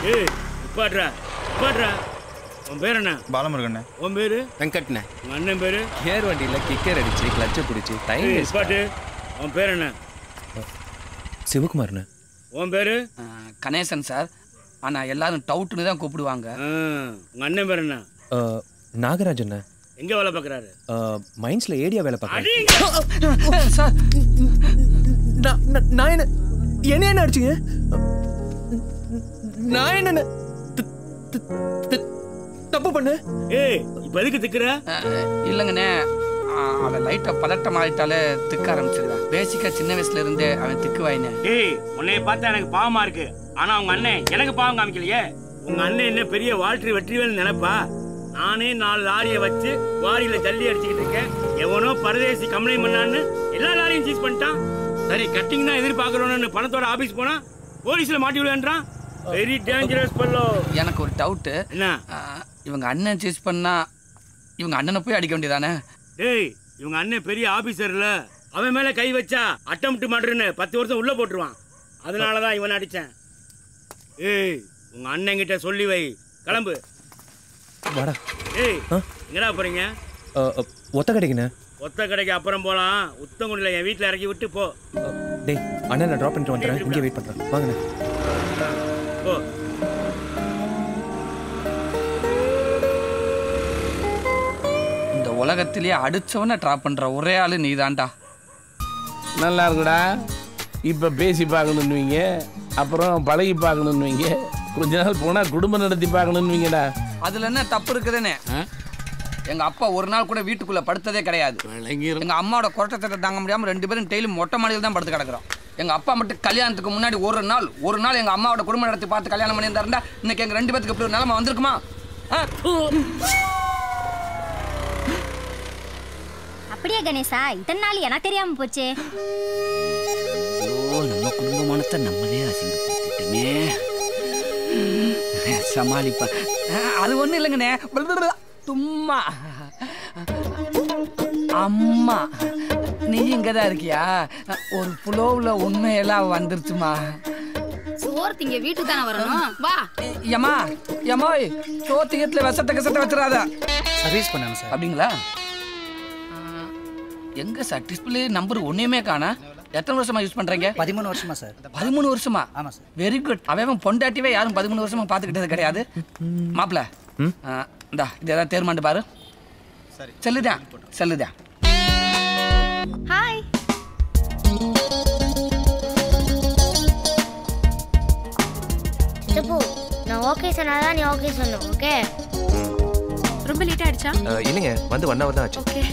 ஏய் உட்காட்றா உட்காட்றா உன் பேர் என்ன பாலமுருகண்ணே உன் பேரு வெங்கட்ண்ணே உங்க அண்ணன் பேரு கேர் வண்டியில் கிக்கர் அடிச்சு கிளச்சை பிடிச்சி டைம் ஏய் வேஸ்ட் உட்காட்டு உன் பேர் என்ன சிவகுமார்ண்ணே உன் பேரு ஆ, கணேசன் சார் ஆனா எல்லாரும் டவுட்னு தான் கூப்பிடுவாங்க ஆ, உங்க அண்ணன் பேர் என்ன நாகராஜண்ணே எங்க வேலை பார்க்கறாரு மைன்ஸில் ஏடியா வேலை பார்க்குறேன் அடிங்க சார் நான் என்ன என்ன என்ன அடிச்சுங்க நான் என்ன தப்பு பண்ண ஏய் இப்ப எதுக்கு திக்குற ஆ, இல்லைங்கண்ணே ஆ, அவன் லைட்டா பதட்டம் ஆயிட்டாலே திக்க ஆரம்பிச்சிருக்கான் பேசிக்கா சின்ன வயசுல இருந்தே அவன் திக்கு வாயினே ஏய் உன்னைய பார்த்தா எனக்கு பாவமா இருக்கு ஆனா உங்க அண்ணன் எனக்கு பாவம் காமிக்கலையே உங்க அண்ணன் என்ன பெரிய வாழ்க்கை வெற்றிவேல் நினைப்பா நானே நாலு லாரியை வச்சு வாரியில ஜல்லி அடிச்சுக்கிட்டு இருக்கேன் எவனோ பரதேசி கம்ப்ளைண்ட் பண்ணான்னு எல்லா லாரியும் சீஸ் பண்ணிட்டான் சரி கட்டிங் தான் எதிர்பார்க்கறோம்னு பணத்தோட ஆபீஸ் போனா போலீஸ்ல மாட்டி விடுன்றான் வெரி டேஞ்சரஸ் பல்லோ எனக்கு ஒரு டவுட்டு என்ன இவங்க அண்ணன் சீஸ் பண்ணா இவங்க அண்ணனை போய் அடிக்க வேண்டியதானே டேய் இவங்க அண்ணன் பெரிய ஆபீசர்ல அவன் மேல கை வச்சா அட்டம்ப்ட் மர்டர்னு பத்து வருஷம் உள்ள போட்டுருவான் அதனால தான் இவன் அடிச்சேன் ஏய் உங்க அண்ணன் கிட்ட சொல்லி வை கிளம்பு வாடா ஏய் ஆ? எங்கடா போறீங்க ஒத்த கடைக்குண்ணே ஒத்த கடைக்கு அப்புறம் போலாம் உத்தங்குடியில் என் வீட்டில் இறக்கி விட்டு போ டேய் அண்ணன் நான் ட்ராப் பண்ணிட்டு வந்துடுறேன் இங்கே வெயிட் பண்ணுறேன் வாங்கண்ணே போ இந்த உலகத்திலேயே அடிச்சவனை ட்ராப் பண்ற ஒரே ஆளு நீதான்டா நல்லா இருக்குடா இப்போ பேசி பார்க்கணுன்னுவீங்க அப்புறம் பழகி பார்க்கணுன்னுவீங்க கொஞ்ச நாள் போனால் குடும்பம் நடத்தி பார்க்கணுன்னுவீங்கடா அதுல என்ன தப்பு இருக்குதுன்னு எங்க அப்பா ஒரு நாள் கூட வீட்டுக்குள்ள படுத்ததே கிடையாது எங்க அம்மாவோட குரட்டத்தை தாங்க முடியாம ரெண்டு பேரும் டெய்லி மொட்டை மாடியில் தான் படுத்து கிடக்குறோம் எங்க அப்பா மட்டும் கல்யாணத்துக்கு முன்னாடி ஒரு நாள் ஒரு நாள் எங்க அம்மாவோட குடும்பம் நடத்தி பார்த்து கல்யாணம் பண்ணியிருந்தாருந்தா இன்னைக்கு எங்க ரெண்டு பேத்துக்கு இப்படி ஒரு நிலைமை வந்திருக்குமா ஆ? அப்படியே கணேசா இத்தனை நாள் எனக்கு தெரியாம போச்சே ஓ நம்ம குடும்பமானத்தை நம்மளே அசிங்கப்படுத்திட்டோமே சமாளிப்பா அஹ், அது ஒண்ணும் இல்லைங்கண்ணே சும்மா அம்மா நீ இங்கதான் இருக்கியா ஒரு புலோவில் உண்மையெல்லாம் வந்துருச்சுமா சோறு திங்க வீட்டுக்கு தானே வரணும் வா ஏமா ஏமாய் சோத்திகத்துல விஷத்தை கசத்தை வச்சிடாத சர்வீஸ் பண்ணாங்க சார் அப்படிங்களா அஹ், எங்க சார் டிஸ்பிளே நம்பர் ஒன்றையுமே காணா எத்தனை வருஷமா யூஸ் பண்றீங்க பதிமூணு வருஷமா சார் பதிமூணு வருஷமா ஆமா சார் வெரி குட் அவன் பொண்டாட்டிவே யாரும் பதிமூணு வருஷமா பார்த்துக்கிட்டது கிடையாது மாப்பிள இந்தா இது ஏதாவது தேர்மாண்டு பாரு செல்லுதான் செல்லுதான் ஹாய் சித்தப்பு நான் ஓகே சொன்னாதான் நீ ஓகே சொல்லணும் ஓகே ரொம்ப லேட் ஆயிடுச்சா இல்லைங்க வந்து ஒன் ஹவர் தான் ஆச்சு ஓகே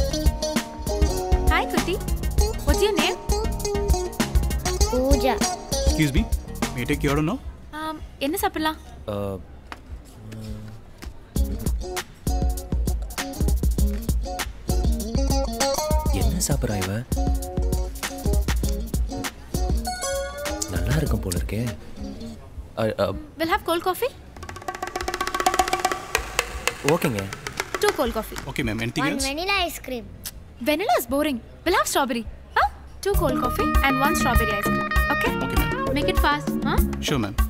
ஹாய் குட்டி what's your name Pooja excuse me may take you no என்ன சாப்பிடலாம் அஹ், என்ன சாப்பிட்றா இவ நல்லா இருக்கும் போல இருக்கே ah, ah, will have cold coffee ஓகேங்க two cold coffee okay ma'am anything one else vanilla ice cream vanilla is boring will have strawberry ah two cold coffee and one strawberry ice cream okay okay ma'am make it fast ah sure ma'am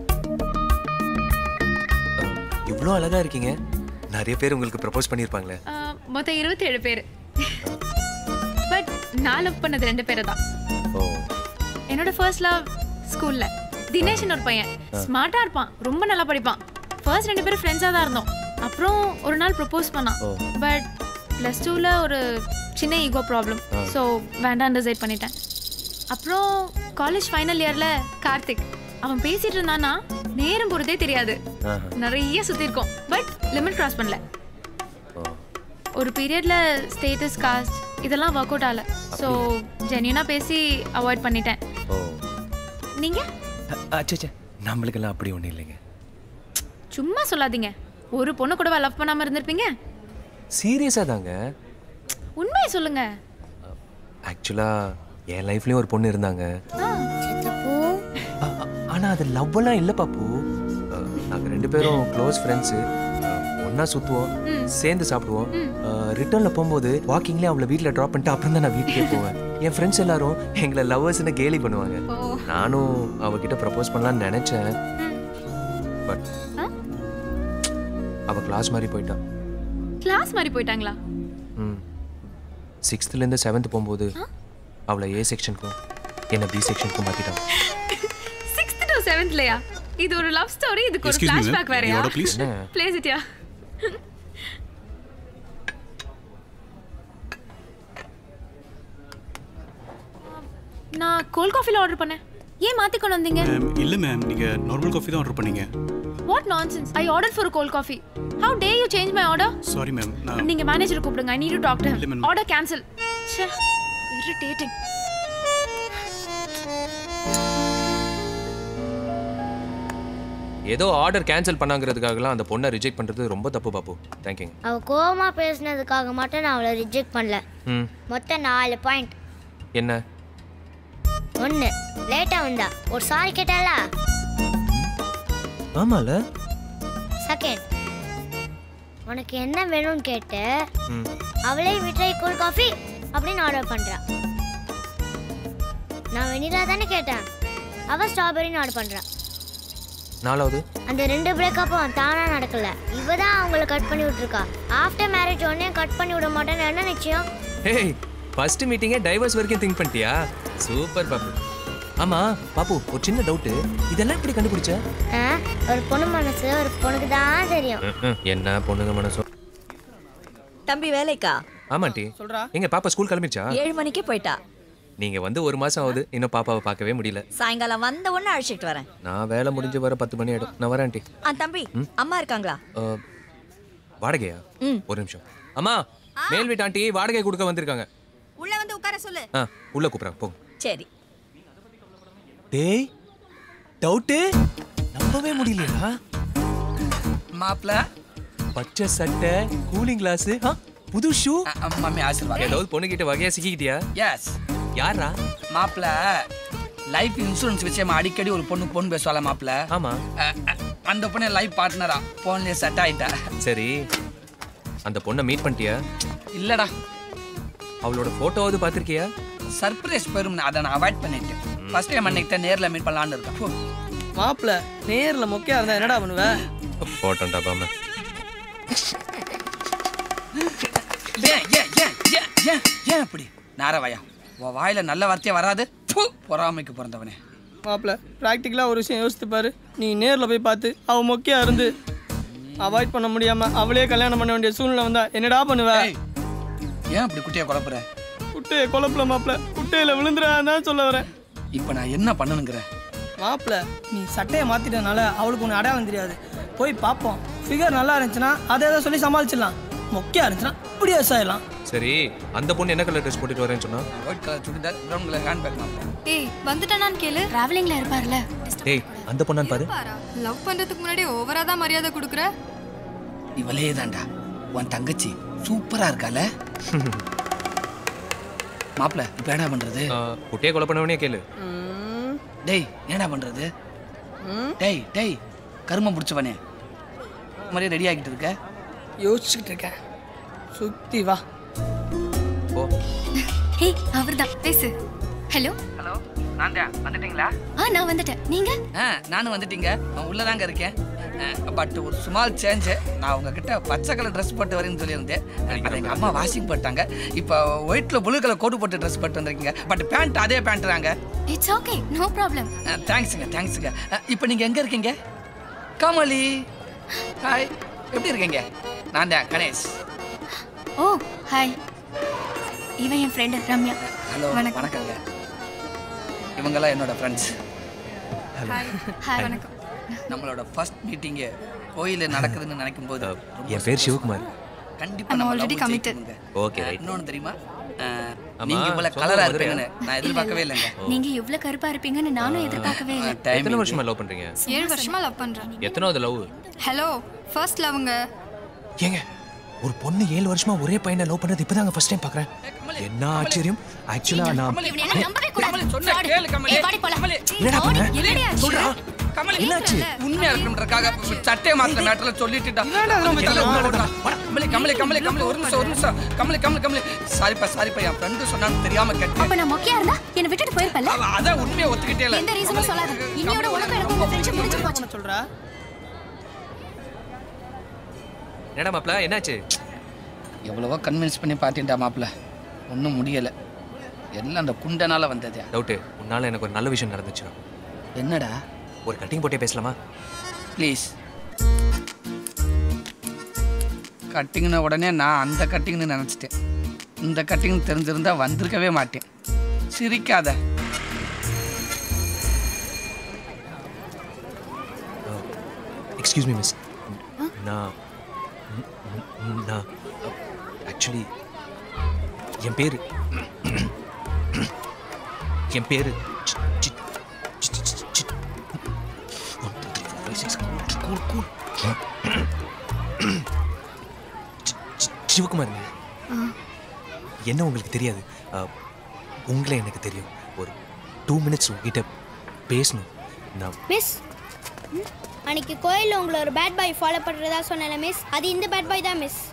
இவ்வளோ அழகா இருக்கீங்க நிறைய பேர் உங்களுக்கு propose பண்ணியிருப்பாங்களே ஆ, மொத்தம் இருபத்தி ஏழு பேர் பட் நான் லவ் பண்ணது ரெண்டு பேரை தான் ஓ என்னோட ஃபர்ஸ்ட் லவ் ஸ்கூல்ல தினேஷ்னு ஒரு பையன் ஸ்மார்ட்டா இருப்பான் ரொம்ப நல்லா படிப்பான் ஃபர்ஸ்ட் ரெண்டு பேரும் ஃப்ரெண்ட்ஸாக தான் இருந்தோம் அப்புறம் ஒரு நாள் ப்ரப்போஸ் பண்ணான் ஓ. பட் ப்ளஸ் டூவில் ஒரு சின்ன ஈகோ ப்ராப்ளம் ஸோ வேண்டாம் டிசைட் பண்ணிட்டேன் அப்புறம் காலேஜ் ஃபைனல் இயரில் கார்த்திக் அவன் பேசிட்டு இருந்தானா நேரம் போகிறதே தெரியாது ஆஹா. நிறைய சுற்றி இருக்கோம் பட் லிமிட் கிராஸ் பண்ணல ஓ ஒரு பீரியட்ல ஸ்டேட்டஸ் காஸ்ட் இதெல்லாம் ஒர்க் அவுட் ஆகல ஸோ ஜென்யூனாக பேசி அவாய்ட் பண்ணிட்டேன் ஓ நீங்கள் அச்சே நம்மளுக்கெல்லாம் அப்படி ஒன்றும் இல்லைங்க சும்மா சொல்லாதீங்க ஒரு பொண்ணு கூட லவ் பண்ணாம இருந்திருப்பீங்க சீரியஸாக தாங்க உண்மையை சொல்லுங்க ஆக்சுவலாக என் லைஃப்லேயும் ஒரு பொண்ணு இருந்தாங்க ஆ, சித்தப்பு ஆ- ஆ- ஆனா அது லவ்வெல்லாம் இல்லை பாப்பு அஹ், நாங்க ரெண்டு பேரும் க்ளோஸ் ஃப்ரெண்ட்ஸு ஒன்றா சுற்றுவோம் சேர்ந்து சாப்பிடுவோம் ரிட்டர்னில் போகும்போது வாக்கிங்லேயே அவளை வீட்டில் ட்ராப் பண்ணிட்டு அப்புறம் தான் நான் வீட்டுக்கே போவேன் என் ஃப்ரெண்ட்ஸ் எல்லாரும் எங்களை லவ்வர்ஸ்னு கேலி பண்ணுவாங்க ஓ நானும் அவகிட்ட ப்ரப்போஸ் பண்ணலாம்னு நினச்சேன் பட் ஆ? அவ கிளாஸ் மாதிரி போயிட்டா கிளாஸ் மாதிரி போயிட்டாங்களா ம் சிக்ஸ்த்துலேருந்து செவன்த் போகும்போது அவளை ஏ செக்ஷனுக்கும் என்னை பி செக்ஷனுக்கும் மாற்றிட்டான் சிக்ஸ்த் டு செவன்த்லயா இது ஒரு லவ் ஸ்டோரி இதுக்கு ஒரு Excuse me, ma'am. ஃபிளாஷ்பேக் வேறயா Your order, please. என்ன ப்ளேஸ் இட்யா நான் கோல்ட் காஃபில ஆர்டர் பண்ணேன் ஏன் மாத்தி கொண்டு வந்தீங்க மேம் இல்லை மேம் நீங்கள் நார்மல் காஃபி தான் ஆர்டர் பண்ணீங்க what nonsense I order for cold coffee how dare you change my order sorry ma'am நான் நீங்க மேனேஜர் கூப்பிடுங்க I need to talk to இல்ல, ஹிம் madam. ஆர்டர் கேன்சல் ச்சே இரிட்டேட்டிங் ஏதோ ஆர்டர் கேன்சல் பண்ணாங்கிறதுக்காகலாம் அந்த பொண்ணை ரிஜெக்ட் பண்ணுறது ரொம்ப தப்பு பாப்பு தேங்க்யூங்க அவ கோவமா பேசுனதுக்காக மட்டும் நான் அவளை ரிஜெக்ட் பண்ணல ம் மொத்தம் நாலு பாயிண்ட் என்ன ஒன்று லேட்டாக வந்தா ஒரு சாரி கேட்டாளா ஆமால செகண்ட் உனக்கு என்ன வேணும்னு கேட்டு ம் அவளே மிட்டாய் கூல் காஃபி அப்படின்னு ஆர்டர் பண்றா நான் வெனிலா தானே கேட்டேன் அவ ஸ்ட்ராபெரின்னு ஆர்டர் பண்றா நாலாவது அந்த ரெண்டு பிரேக்கப்பும் தானா நடக்கல இவ தான் அவங்கள கட் பண்ணி விட்டுருக்கா ஆஃப்டர் மேரேஜ் உடனே கட் பண்ணி விட மாட்டேன்னு என்ன நிச்சயம் ஹேய் ஃபர்ஸ்ட் மீட்டிங்கே டைவர்ஸ் வரைக்கும் திங்க் பண்ணிட்டியா சூப்பர் பாப்பு ஆமா பாப்பு ஒரு சின்ன டவுட்டு இதெல்லாம் எப்படி கண்டுபிடிச்ச ஆ, ஒரு பொண்ணு மனசு ஒரு பொண்ணுக்கு தான் தெரியும் என்ன பொண்ணுங்க மனசோ தம்பி வேலைக்கா ஆமாண்டி எங்க பாப்பா ஸ்கூல் கிளம்பிச்சா ஏழு மணிக்கே போயிட்டா நீங்க வந்து ஒரு மாசம் ஆகுது இன்னும் பாப்பாவை பார்க்கவே முடியல சாயங்காலம் வந்த உடனே அழைச்சிட்டு வரேன் நான் வேலை முடிஞ்சு வர பத்து மணி ஆயிடும் நான் வரேன் ஆண்டி ஆ தம்பி அம்மா இருக்காங்களா அஹ், வாடகையா ம். ஒரு நிமிஷம் அம்மா மேல் வீட்டு ஆண்டி வாடகை கொடுக்க வந்திருக்காங்க உள்ள வந்து உட்கார சொல்லு ஆ உள்ள கூப்பிட்றாங்க போங்க சரி டேய் டவுட்டு நம்பவே முடியலையா மாப்பிள்ள பச்சை சட்டை கூலிங் கிளாஸ் புது ஷூ மம்மி ஆசீர்வாதம் ஏதாவது பொண்ணுகிட்ட வகையா சிக்கிக்கிட்டியா எஸ் யாரா மாப்பிள்ள லைஃப் இன்சூரன்ஸ் விஷயமா அடிக்கடி ஒரு பொண்ணு பொண்ணு பேசுவாள மாப்பிள்ள ஆமா அஹ், அஹ், அந்த பொண்ணு லைஃப் பார்ட்னரா போன்லயே செட் ஆயிட்டா சரி அந்த பொண்ணை மீட் பண்ணிட்டியா இல்லடா அவளோட போட்டோவாவது பார்த்திருக்கியா சர்ப்ரைஸ் பெரும் அதை நான் அவாய்ட் பண்ணிட்டேன் ஃபர்ஸ்ட் டைம் அன்னைக்கு தான் நேர்ல மீட் பண்ணலாம்னு இருக்கேன் மாப்பிள்ள நேர்ல மொக்கையா இருந்தா என்னடா பண்ணுவ போட்டோம்டா பாம ஏன் ஏன் ஏன் ஏன் ஏன் ஏன் அப்படி நாரவாயா உன் வாயில நல்ல வார்த்தையே வராது ப்பு, பொறாமைக்கு பிறந்தவனே மாப்பிள்ள ப்ராக்டிக்கலா ஒரு விஷயம் யோசித்து பாரு நீ நேர்ல போய் பார்த்து அவ மொக்கையா இருந்து அவாய்ட் பண்ண முடியாம அவளே கல்யாணம் பண்ண வேண்டிய சூழ்நிலை வந்தா என்னடா பண்ணுவ ஏய், ஏன் அப்படி குட்டியை குழப்புற குட்டையை குழப்பல மாப்பிள்ள குட்டையில விழுந்துடாதான் சொல்ல வரேன் இப்போ நான் என்ன பண்ணணுங்கிற மாப்பிள்ள நீ சட்டையை மாத்திட்டனால அவளுக்கு ஒன்று அடையாளம் தெரியாது போய் பார்ப்போம் ஃபிகர் நல்லா இருந்துச்சுன்னா அதை ஏதோ சொல்லி சமாளிச்சிடலாம் மொக்கையா இருந்துச்சுன்னா இப்படி ஆயிடலாம் சரி அந்த பொண்ணு என்ன கலர் ட்ரெஸ் போட்டுட்டு வரேன்னு சொன்னா white colour churidar brown colour hand bag மாப்பிள்ள ஏய் வந்துட்டானான்னு கேளு டிராவலிங்ல இருப்பார்ல டேய் அந்த பொண்ணான்னு பாரு லவ் பண்றதுக்கு முன்னாடி ஓவரா தான் மரியாதை கொடுக்குற இவளே தான்டா உன் தங்கச்சி சூப்பரா இருக்கால மாப்பிள்ள இப்போ என்ன பண்றது ஆஹ், குட்டியை கொலை பண்ணவனே கேளு டேய் என்னடா பண்றது டேய் டேய் கருமம் பிடிச்சவனே மாதிரியே ரெடி ஆகிட்டு இருக்க யோசிச்சுக்கிட்டு இருக்கேன் சுத்தி வா போ ஹே அவர்தான் பேசு ஹலோ ஹலோ நான் தான் வந்துட்டீங்களா ஆ நான் வந்துட்டேன் நீங்க ஆ நானும் வந்துட்டீங்க நான் உள்ளதாங்க இருக்கேன் பட் ஒரு சுமால் சேஞ்ச் நான் உங்ககிட்ட பச்சை கலர் ட்ரெஸ் போட்டு வரேன்னு சொல்லியிருந்தேன் அதை எங்கள் அம்மா வாஷிங் போட்டாங்க இப்போ ஒயிட்டில் ப்ளூ கலர் கோட் போட்டு ட்ரெஸ் போட்டு வந்திருக்கீங்க பட் பேண்ட் அதே பேண்ட்றாங்க இட்ஸ் ஓகே நோ ப்ராப்ளம் தேங்க்ஸுங்க தேங்க்ஸுங்க இப்போ நீங்கள் எங்கே இருக்கீங்க கமலி ஹாய் எப்படி இருக்கீங்க நான் தான் கணேஷ் ஓ ஹாய் இவன் என் ஃப்ரெண்டு ரம்யா ஹலோ வணக்கம். வணக்கங்க இவங்கெல்லாம் என்னோட ஃப்ரெண்ட்ஸ் ஹாய் வணக்கம் நம்மளோட ஃபர்ஸ்ட் மீட்டிங்கு கோயிலில் நடக்குதுன்னு நினைக்கும் போது என் பேர் சிவகுமார் கண்டிப்பா I'm நம்ம already love committed. ஜெயிக்குங்க. ஓகே ரைட் இன்னொன்னு தெரியுமா அஹ், ஆமா, நீங்க இவ்வளவு சொல்ல கலரா மதுரையா? இருப்பீங்கன்னு நான் எதிர்பார்க்கவே இல்லைங்க நீங்க இவ்வளவு கருப்பா இருப்பீங்கன்னு நானும் எதிர்பார்க்கவே இல்லை எத்தனை வருஷமா லவ் பண்றீங்க ஏழு வருஷமா லவ் பண்றேன் எத்தனாவது லவ் ஹலோ ஃபர்ஸ்ட் லவ்ங்க ஏங்க ஒரு பொண்ணு ஏழு வருஷமா ஒரே பையனை லவ் பண்ணது இப்பதாங்க ஃபர்ஸ்ட் டைம் பாக்குறேன் என்ன ஆச்சரியம் ஆக்சுவலா நான் இவனை எல்லாம் நம்பவே கூடாது கமலி, சொன்னா Fraud. கேளு, கமலி. ஏய், வாடி போலாம். கமலி. என்னடா பண்ண? என்னடி ஆச்சு? சொல்றா. கமலி என்னாச்சு? உண்மையா இருக்கணுன்றக்காக சட்டை மாத்திர மேட்டர்ல சொல்லிட்டுடா கமலி கமலி கமலி கமலி ஒரு நிமிஷம் ஒரு நிமிஷம் கமலி கமலி கமலி சாரிப்பா சாரிப்பா என் ஃப்ரெண்டு சொன்னான்னு தெரியாம கேட்டேன் அப்ப நான் மொக்கையா இருந்தா என்னை விட்டுட்டு போயிருப்பல அவ அதான் உண்மையை ஒத்துக்கிட்டே இல்ல எந்த ரீசனும் சொல்லாத இன்னையோட உனக்கு எனக்கு உங்க ஃப்ரெண்ட்ஷிப் முடிஞ்சு போச்சு சொல்றா என்னடா மாப்ள என்னாச்சு எவ்வளவோ கன்வின்ஸ் பண்ணி பார்த்துட்டா மாப்பிள்ள ஒன்றும் முடியலை எல்லாம் அந்த குண்டனால வந்தது டவுட்டு உன்னால எனக்கு ஒரு நல்ல விஷயம் நடந்துச்சு என்னடா ஒரு கட்டிங் போட்டே பேசலாமா ப்ளீஸ் கட்டிங்ன உடனே நான் அந்த கட்டிங்னு நினச்சிட்டேன் இந்த கட்டிங் தெரிஞ்சிருந்தா வந்திருக்கவே மாட்டேன் சிரிக்காத எக்ஸ்கியூஸ் மீ மிஸ் நான் நான் ஆக்சுவலி என் பேர் என் பேர் கூல் கூல் சிவகுமாருங்க என்ன உங்களுக்கு தெரியாது அஹ், உங்களை எனக்கு தெரியும் ஒரு டூ மினிட்ஸ் உங்ககிட்ட பேசணும் நான் மிஸ் அன்னைக்கு கோயிலில் உங்களை ஒரு பேட் பாய் ஃபாலோ பண்ணுறதா சொன்னல மிஸ் அது இந்த பேட் பாய் தான் மிஸ்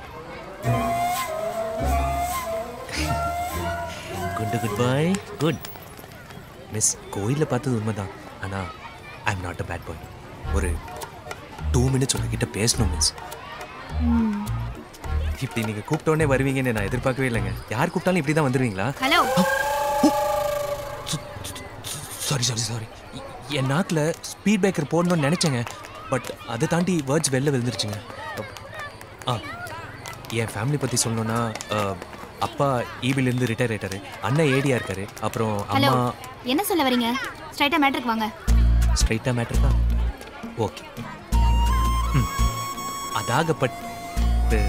குண்டு குட் பாய் குட் மிஸ் கோயிலில் பார்த்தது உண்மைதான் ஆனால் I am not a bad boy ஒரு டூ மினிட்ஸ் உங்ககிட்ட பேசணும் மிஸ் இப்படி நீங்கள் கூப்பிட்டோன்னே வருவீங்கன்னு நான் எதிர்பார்க்கவே இல்லைங்க யார் கூப்பிட்டாலும் இப்படி தான் வந்துடுவீங்களா ஹலோ சாரி சாரி சாரி என் நாக்கில் ஸ்பீட் பிரேக்கர் போடணும்னு நினச்சேங்க பட் அதை தாண்டி வேர்ட்ஸ் வெளில விழுந்துருச்சுங்க ஆ என் ஃபேமிலி பற்றி சொல்லணும்னா அஹ், அப்பா ஈபிலேருந்து ரிட்டையர் ஆயிட்டாரு அண்ணன் ஏடியா இருக்காரு அப்புறம் ஹலோ அம்மா என்ன சொல்ல வரீங்க ஸ்ட்ரைட்டா மேட்ருக்கு வாங்க ஸ்ட்ரைட்டாக மேட்ரு தான் ஓகே ம் அதாகப்பட்டு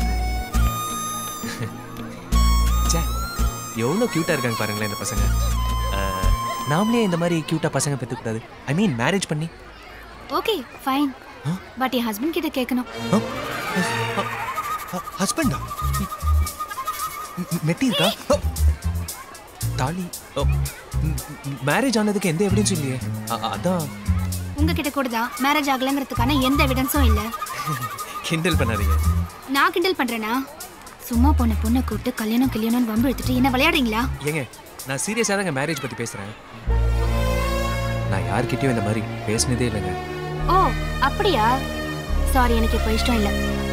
ச்சே எவ்வளோ க்யூட்டாக இருக்காங்க பாருங்களேன் இந்த பசங்க அஹ், நாமளே இந்த மாதிரி க்யூட்டாக பசங்க பெற்றுக்கூடாது ஐ மீன் மேரேஜ் பண்ணி ஓகே ஃபைன் பட் என் ஹஸ்பண்ட் கிட்ட கேட்கணும் ஹஸ்பண்டா மெட்டி இருக்கா அ, தாலி மேரேஜ் ஆனதுக்கு எந்த எவிடன்ஸும் இல்லையே அ- அதான் உங்ககிட்ட கூட தான் மேரேஜ் ஆகலைங்கிறதுக்கான எந்த எவிடன்ஸும் இல்லை கிண்டல் பண்ணாதீங்க நான் கிண்டல் பண்றேனா சும்மா பொண்ணு பொண்ணை கூப்பிட்டு கல்யாணம் கல்யாணம்னு வம்பு எடுத்துட்டு என்ன விளையாடுறீங்களா ஏங்க நான் சீரியஸாக தாங்க மேரேஜ் பற்றி பேசுகிறேன் நான் யார்கிட்டயும் இந்த மாதிரி பேசினதே இல்லைங்க ஓ அப்படியா சாரி எனக்கு இப்போ இஷ்டம் இல்லை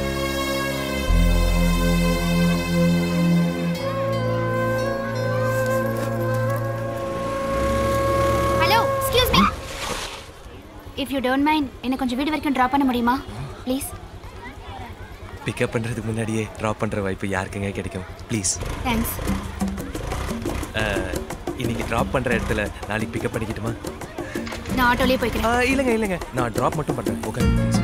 hello excuse me if you don't mind என்னை கொஞ்சம் வீடு வரைக்கும் ட்ராப் பண்ண முடியுமா ப்ளீஸ் பிக்கப் பண்ணுறதுக்கு முன்னாடியே ட்ராப் பண்ணுற வாய்ப்பு யாருக்குங்க கிடைக்கும் ப்ளீஸ் தேங்க்ஸ் இன்னைக்கு ட்ராப் பண்ணுற இடத்துல நாளைக்கு பிக்கப் பண்ணிக்கிட்டுமா நான் ஆட்டோலேயே போய்க்கிறேன் ஆ, இல்லைங்க இல்லைங்க நான் ட்ராப் மட்டும் பண்ணுறேன் ஓகே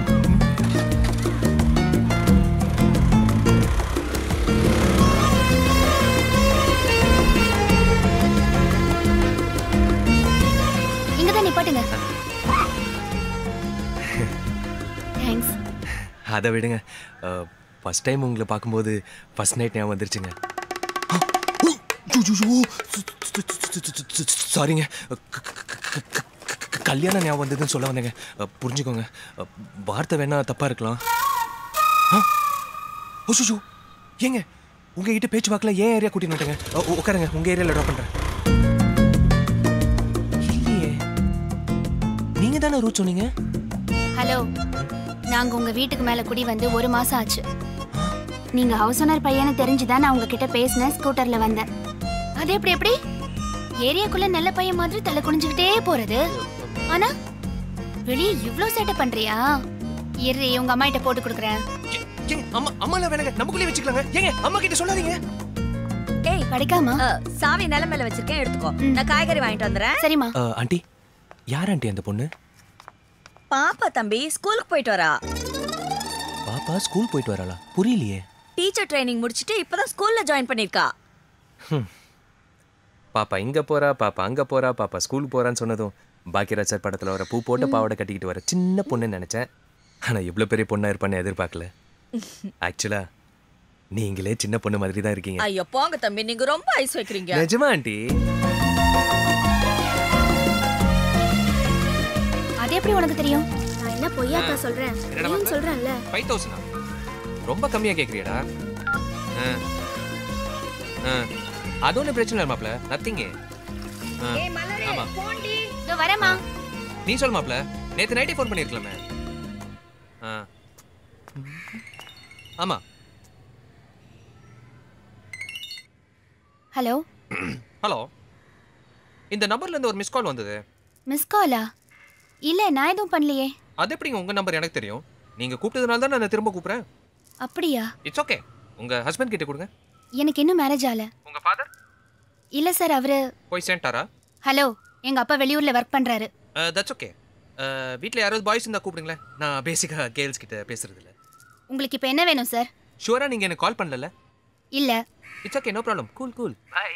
இங்க தான் நிப்பாட்டுங்க தேங்க்ஸ் அதை விடுங்க ஃபஸ்ட் டைம் உங்களை பார்க்கும்போது ஃபர்ஸ்ட் நைட் ஞாபகம் வந்துருச்சுங்க சாரிங்க கல்யாணம் ஞாபகம் வந்ததுன்னு சொல்ல வந்தேங்க அஹ், புரிஞ்சுக்கோங்க அஹ், வார்த்தை வேணா தப்பா இருக்கலாம் ஓஷோ ஏங்க உங்ககிட்ட பேச்சு வாக்கில் ஏன் ஏரியா கூட்டின்னு வந்துட்டேங்க அஹ், உ- உட்காருங்க உங்க ஏரியாவில் ட்ராப் பண்றேன் இல்லையே நீங்க தானே ரூட் சொன்னீங்க ஹலோ நாங்க உங்க வீட்டுக்கு மேல குடி வந்து ஒரு மாசம் ஆச்சு நீங்க ஹவுஸ் ஓனர் பையனை தெரிஞ்சுதான் நான் உங்ககிட்ட பேசினேன் ஸ்கூட்டர்ல வந்தேன் அது எப்படி எப்படி ஏரியாக்குள்ள நல்ல பையன் மாதிரி தலை குனிஞ்சுக்கிட்டே போறது ஆனா வெளியே இவ்ளோ சேட்டை பண்றியா இரு உங்க அம்மா கிட்ட போட்டு கொடுக்குறேன் ஏங்க அம்மா அம்மால வேணாங்க நமக்குள்ளே வச்சுக்கலாங்க ஏங்க அம்மா கிட்ட சொல்லாதீங்க ஏய் படிக்காமா சாவி நிலமையில வச்சிருக்கேன் எடுத்துக்கோ நான் காய்கறி வாங்கிட்டு வந்துடுறேன் சரிம்மா அஹ், ஆண்டி யார் ஆண்டி அந்த பொண்ணு பாப்பா தம்பி ஸ்கூலுக்கு போயிட்டு வரா பாப்பா ஸ்கூல் போயிட்டு வரலா புரியலையே டீச்சர் ட்ரைனிங் முடிச்சிட்டு இப்பதான் ஸ்கூல்ல ஜாயின் பண்ணிருக்கா பாப்பா இங்க போறா பாப்பா அங்க போறா பாப்பா ஸ்கூல் போறான்னு சொன்னதும் பாக்கியராஜ் சார் படத்துல வர பூ போட்ட பாவாடை கட்டிக்கிட்டு வர சின்ன பொண்ணுன்னு நினைச்சேன் ஆனா இவ்வளவு பெரிய பொண்ணா இருப்பான்னு எதிர்பார்க்கல ஆக்சுவலா நீங்களே சின்ன பொண்ணு மாதிரி தான் இருக்கீங்க ஐயோ போங்க தம்பி நீங்க ரொம்ப ஐஸ் வைக்கிறீங்க நிஜமா ஆண்டி அது எப்படி உனக்கு தெரியும் நான் என்ன பொய்யாக்கா சொல்றேன் என்னடா நீயும் சொல்றேன்ல ஃபைவ் தௌசண்டா ரொம்ப கம்மியா கேட்குறியடா அது ஒன்றும் பிரச்சனை இல்லை மாப்ள நத்திங்க ஆமா இதோ வரேம்மா நீ சொல் மாப்ள நேத்து நைட்டே ஃபோன் பண்ணியிருக்கலாமே ஆ ஆமா ஹலோ ஹலோ இந்த நம்பர்ல இருந்து ஒரு மிஸ் கால் வந்தது மிஸ் காலா இல்லை நான் எதுவும் பண்ணலையே அது எப்படிங்க உங்க நம்பர் எனக்கு தெரியும் நீங்க கூப்பிட்டதுனால தான் நான் திரும்ப கூப்பிடுறேன் அப்படியா இட்ஸ் ஓகே உங்க ஹஸ்பண்ட் கிட்ட கொடுங்க எனக்கு இன்னும் மேரேஜ் ஆகல உங்க ஃபாதர் இல்லை சார் அவரு போய் சேர்ந்துட்டாரா ஹலோ எங்கள் அப்பா வெளியூரில் ஒர்க் பண்ணுறாரு தட்ஸ் ஓகே வீட்டில் யாராவது பாய்ஸ் இருந்தால் கூப்பிடுங்களேன் நான் பேசிக்காக கேர்ள்ஸ் கிட்ட பேசுறது இல்ல உங்களுக்கு இப்போ என்ன வேணும் சார் ஷுவரா நீங்க எனக்கு கால் பண்ணல இல்லை it's okay no problem cool cool bye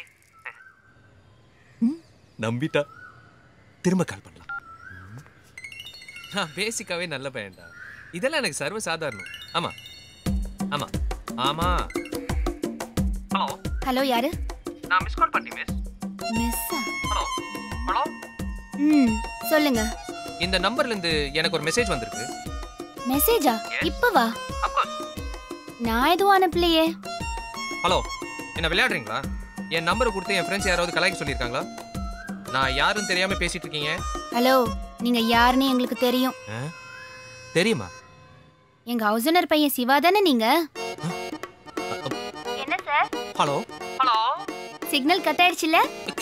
நம்பிட்டா திரும்ப கால் பண்ணலாம் ம். நான் பேசிக்காவே நல்ல பையன்டா இதெல்லாம் எனக்கு சர்வ சாதாரணம் ஆமா ஆமா ஆமா ஹலோ ஹலோ யாரு நான் மிஸ் கால் பண்ணி மிஸ் மிஸ்ஸா ஹலோ ஹலோ ம் சொல்லுங்க இந்த நம்பர்ல இருந்து எனக்கு ஒரு மெசேஜ் வந்திருக்கு மெசேஜா இப்பவா நான் எதுவும் அனுப்பலையே ஹலோ என்ன விளையாடுறீங்களா என் நம்பரை கொடுத்து என் ஃப்ரெண்ட்ஸ் யாராவது கலாய்க்க சொல்லியிருக்காங்களா நான் யாரும் தெரியாம பேசிட்டு இருக்கீங்க ஹலோ நீங்க யாருன்னு எங்களுக்கு தெரியும் ஆ? தெரியுமா எங்க ஹவுஸ் ஓனர் பையன் சிவா தானே நீங்க என்ன sir hello hello signal cut ஆயிடுச்சுல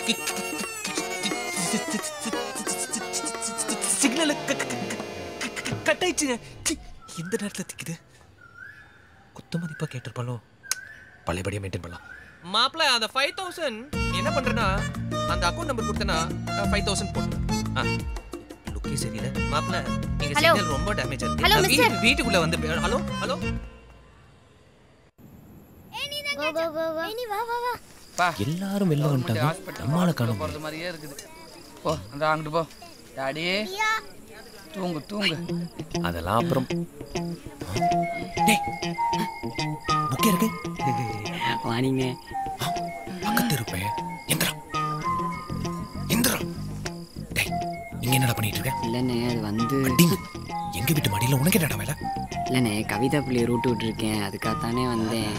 சிக்னல் கட் ஆயிடுச்சுங்க சி, இந்த நேரத்தில் திக்குது குத்து மதிப்பாக கேட்டிருப்பாலோ பழையபடியாக மெயின்டைன் பண்ணலாம் மாப்பிள்ள அந்த ஃபைவ் தௌசண்ட் என்ன பண்ணுறேன்னா அந்த அக்கௌண்ட் நம்பர் கொடுத்தனா ஃபைவ் தௌசண்ட் போட்டு ஆ லுக்கே சரியில்லை மாப்பிள்ள நீங்க Hello. சிக்னல் ரொம்ப டேமேஜ் Hello, ஆகுது mister. வீட்டு வீட்டுக்குள்ள வந்து ஹலோ ஹலோ கோ கோ கோ கோ நீ வா வா வா பா எல்லாரும் வெளில வந்துட்டாங்க நம்மால காணும் போறது மாதிரியே இருக்குது போ அந்த அங்கிட்டு போ டாடி தூங்கு தூங்கு அதெல்லாம் அப்புறம் டேய் புக்கே இருக்கு வாணிங்க பக்கத்து இருப்பேன் எந்திரா எந்திரா டேய் இங்க என்னடா பண்ணிட்டு இருக்க இல்லைண்ணே அது வந்து அடிங்க எங்க வீட்டு மாடியில உனக்கு என்னடா வேலை இல்லைண்ணே கவிதா பிள்ளைய ரூட் விட்டுருக்கேன் அதுக்காகத்தானே வந்தேன்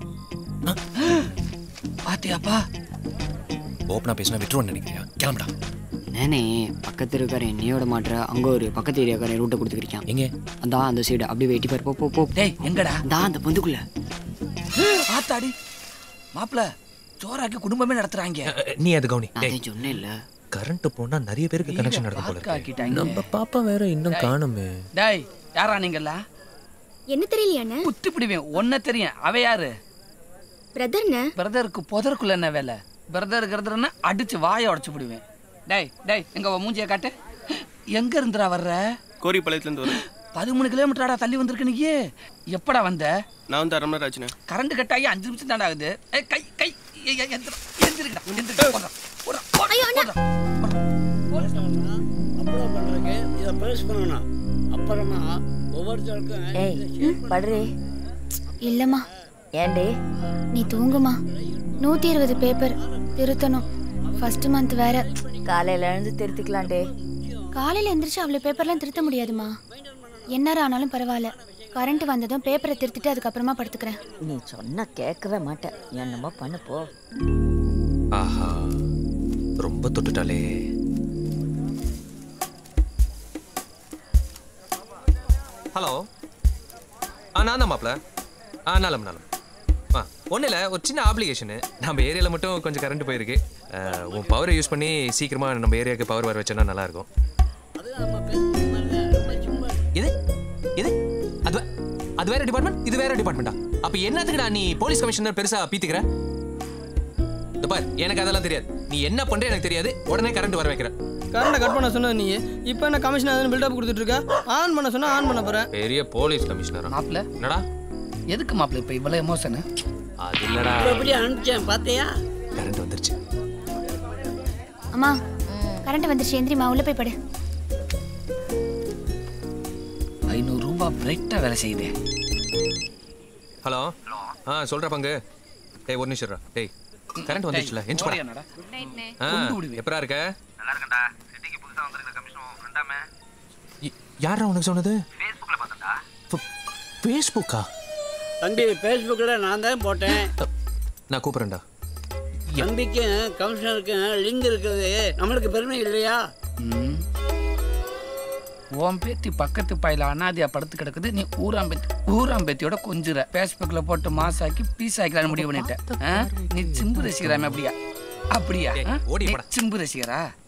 பாத்தியாப்பா ஓப்பனா பேசினா விட்டுருவோன்னு நினைக்கிறியா கிளம்புடா என்னண்ணே பக்கத்து இருக்கார என்னையோட மாட்டுற அங்கே ஒரு பக்கத்து ஏரியாக்காரன் ரூட்டை கொடுத்துருக்கான் எங்க அதான் அந்த சைடு அப்படி வெட்டி பாரு போ போ போ டேய் எங்கடா தான் அந்த பொந்துக்குள்ள ஆத்தாடி மாப்பிள சோறாக்கி குடும்பமே நடத்துறாங்க நீ அது கவுனி நான் தான் சொன்னேன் இல்ல கரண்ட் போனா நிறைய பேருக்கு கனெக்ஷன் நடக்கும் போல இருக்கு ஆக்கிட்டாங்க நம்ம பாப்பா வேற இன்னும் காணுமே டேய் யாரா நீங்கல்ல என்ன தெரியலையாண்ணே குத்தி பிடிவேன் ஒன்ன தெரியும் அவ யாரு பிரதர்ண்ணே பிரதருக்கு புதருக்குள்ள என்ன வேலை பிரதர் கிரதர்னா அடிச்சு வாயை உடச்சு பிடுவேன் டேய் டேய் எங்க உன் மூஞ்சிய காட்டு எங்க இருந்துடா வர்ற கோரிப்பாளையத்துலேருந்து வரேன் பதிமூணு கிலோமீட்டராடா தள்ளி வந்திருக்க நீ எப்படா வந்த நான் வந்து அரை மணி நேரம் ஆச்சுண்ணே கரண்ட் கட் ஆகி அஞ்சு நிமிஷம் தாண்டா ஆகுது ஏய், கை கை ஏய், ஏய், எந்திரா, எந்திரிக்கடா, எந்திரிக்கடா, போடுறா, போடுறா, போடுறா, போடுறா. அப்புறம் பண்ணுறதுக்கு இதை பேஸ் பண்ணணும் அப்புறமா ஒவ்வொருத்தருக்கும் ஏய் படுறி இல்லம்மா ஏண்டி நீ தூங்குமா நூத்தி இருபது பேப்பர் திருத்தணும் ஃபர்ஸ்ட் மந்த் வேற காலையில எழுந்து திருத்திக்கலாம்டே காலையில எந்திரிச்சு அவ்வளவு பேப்பர்லாம் திருத்த முடியாதுமா என்ன ஆனாலும் பரவாயில்ல கரண்ட் வந்ததும் பேப்பரை திருத்திட்டு அதுக்கப்புறமா படுத்துக்கிறேன் நீ சொன்னா கேட்கவே மாட்டேன் என்னமோ பண்ணு போ ஆஹா ரொம்ப தொட்டுட்டாலே ஹலோ ஆ நான் தான் மாப்பிள ஆ நலம் நலம் ஆ ஒன்றும் இல்லை ஒரு சின்ன ஆப்ளிகேஷனு நம்ம ஏரியாவில் மட்டும் கொஞ்சம் கரண்ட் போயிருக்கு ஆ, உன் பவரை யூஸ் பண்ணி சீக்கிரமாக நம்ம ஏரியாவுக்கு பவர் வர வச்சோன்னா நல்லாயிருக்கும் இது இது அது வே- அது வேற டிபார்ட்மெண்ட் இது வேற டிபார்ட்மெண்ட்டா அப்போ என்னத்துக்குடா நீ போலீஸ் கமிஷனர் பெருசாக பீத்துக்கிற இந்த பார் எனக்கு அதெல்லாம் தெரியாது நீ என்ன பண்ற எனக்கு தெரியாது உடனே கரண்ட் வர வைக்கிற கரண்ட்டை கட் பண்ண சொன்னது நீ இப்போ என்ன கமிஷன் அதுன்னு பில்டப் கொடுத்துட்டு இருக்க ஆன் பண்ண சொன்னா ஆன் பண்ண போறேன் பெரிய போலீஸ் கமிஷனர் மாப்பிள என்னடா எதுக்கு மாப்பிள இப்ப இவ்வளவு எமோஷனு அது இல்லடா எப்படி அனுப்பிச்சேன் பார்த்தியா கரண்ட் வந்துருச்சு அம்மா கரண்ட் வந்துருச்சு எந்திரிமா உள்ள போய் படு ஐநூறு ரூபாய் பிரைட்டா வேலை செய்யுது ஹலோ ஆ சொல்ற பங்கு டேய் ஒரு நிமிஷம் இருடா. டேய் கரண்ட் வந்துருச்சுல எஞ்சி போடா என்னடா ஆ எப்பரா இருக்க நல்லா இருக்கேன்டா சிட்டிக்கு புதுசா வந்திருக்க கமிஷன் ஃப்ரெண்டாமே யாரா உனக்கு சொன்னது ஃபேஸ்புக்ல பார்த்தேன்டா ஃபேஸ்புக்கா தம்பி ஃபேஸ்புக்கில் நான் தான் போட்டேன் நான் கூப்பிடுறேன்டா தம்பிக்கும் கமிஷனருக்கும் லிங்க் இருக்கிறது நம்மளுக்கு பெருமை இல்லையா உன் பேத்தி பக்கத்து பாயில அனாதியா படுத்து கிடக்குது நீ ஊராம்பேத்தி ஊராம்பேத்தியோட கொஞ்சுற ஃபேஸ்புக்ல போட்டு மாசாக்கி பீஸ் ஆக்கலான்னு முடிவு பண்ணிட்ட ஆ? நீ சிம்பு ரசிகராமே அப்படியா அப்படியா ஆ? நீ சிம்பு ரசிகரா